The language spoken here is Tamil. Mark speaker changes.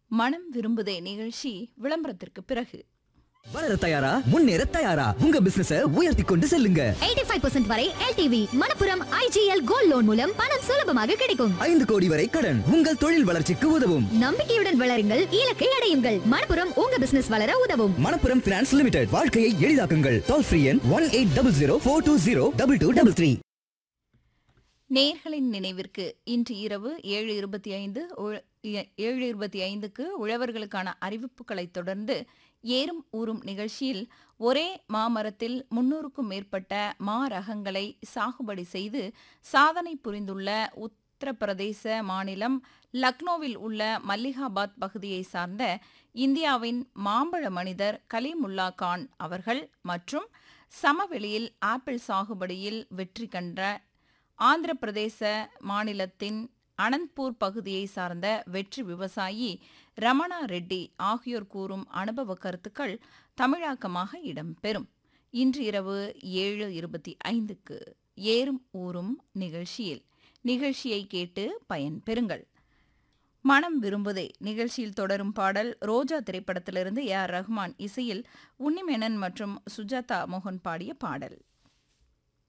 Speaker 1: மனம் விரும்புதே நிகழ்ச்சி விளம்பரத்திற்கு பிறகு
Speaker 2: வளர தயாரா முன்னேற தயாரா உங்க பிசினஸ உயர்த்தி கொண்டு செல்லுங்க
Speaker 3: 85% வரை LTV Manappuram IGL gold loan மூலம் பணம் சுலபமாக கிடைக்கும்
Speaker 2: ஐந்து கோடி வரை கடன் உங்கள் தொழில் வளர்ச்சிக்கு உதவும்
Speaker 3: நம்பிக்கையுடன் வளருங்கள் இலக்கை அடையுங்கள் மணப்புரம் உங்க பிசினஸ் வளர உதவும்
Speaker 2: மணப்புரம் பினான்ஸ் லிமிடெட் வாழ்க்கையை எளிதாக்குங்கள் டோல் ஃப்ரீ எண் one eight double zero four two zero double two double three
Speaker 1: நேர்களின் நினைவிற்கு இன்று இரவு ஏழு இருபத்தி ஐந்து உழ- ஏ- ஏழு இருபத்தி ஐந்துக்கு உழவர்களுக்கான அறிவிப்புகளைத் தொடர்ந்து ஏறும் ஊறும் நிகழ்ச்சியில் ஒரே மாமரத்தில் முன்னூறுக்கும் மேற்பட்ட மா ரகங்களை சாகுபடி செய்து சாதனை புரிந்துள்ள உத்தரப்பிரதேச மாநிலம் லக்னோவில் உள்ள மல்லிகாபாத் பகுதியை சார்ந்த இந்தியாவின் மாம்பழ மனிதர் கலீமுல்லா கான் அவர்கள் மற்றும் சமவெளியில் ஆப்பிள் சாகுபடியில் வெற்றி கண்ட ஆந்திர பிரதேச மாநிலத்தின் அனந்த்பூர் பகுதியை சார்ந்த வெற்றி விவசாயி ரமணா ரெட்டி ஆகியோர் கூறும் அனுபவ கருத்துக்கள் தமிழாக்கமாக இடம்பெறும் இன்று இரவு ஏழு இருபத்தி ஐந்துக்கு ஏறும் ஊறும் நிகழ்ச்சியில் நிகழ்ச்சியை கேட்டு பயன்பெறுங்கள் மனம் விரும்புதே நிகழ்ச்சியில் தொடரும் பாடல் ரோஜா திரைப்படத்திலிருந்து ஏ ஆர் ரஹ்மான் இசையில் உன்னிமேனன் மற்றும் சுஜாதா மோகன் பாடிய பாடல்